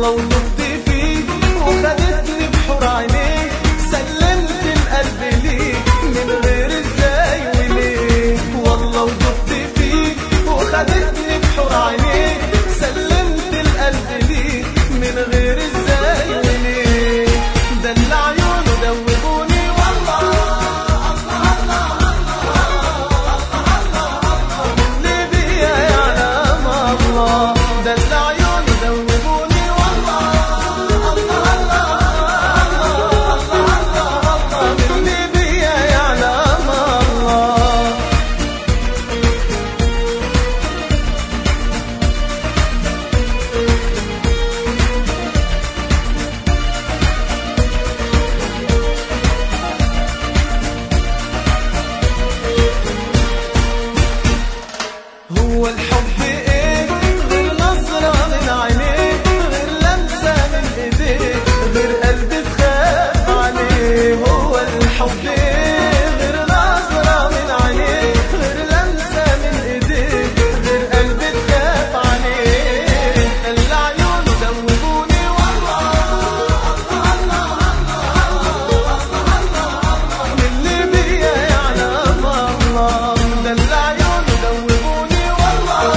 والله وضبت فيك وخدتني بحور عينيك سلمت القلب ليك من غير ازاي وليه والله وضبت فيك وخدتني بحور عينيك سلمت القلب ليك من غير ازاي وليه دلع عيونه دوبوني والله اللي بيا يعلم الله دلع عيونه دوبوني والله الله الله الله اللي بيا يعلم الله هو الحب ايه غير نظرة من عينيك غير لمسة من ايديك غير قلب تخاف عليه هو الحب ايه غير نظرة من عينيك غير لمسة من ايديك غير قلب تخاف عليه اللي عيونه دوبوني والله اللي بيا يعلم الله ده اللي عيونه دوبوني والله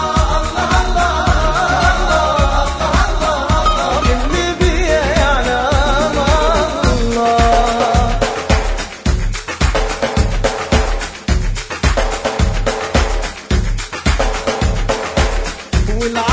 اللي بيا يعلم الله والعالم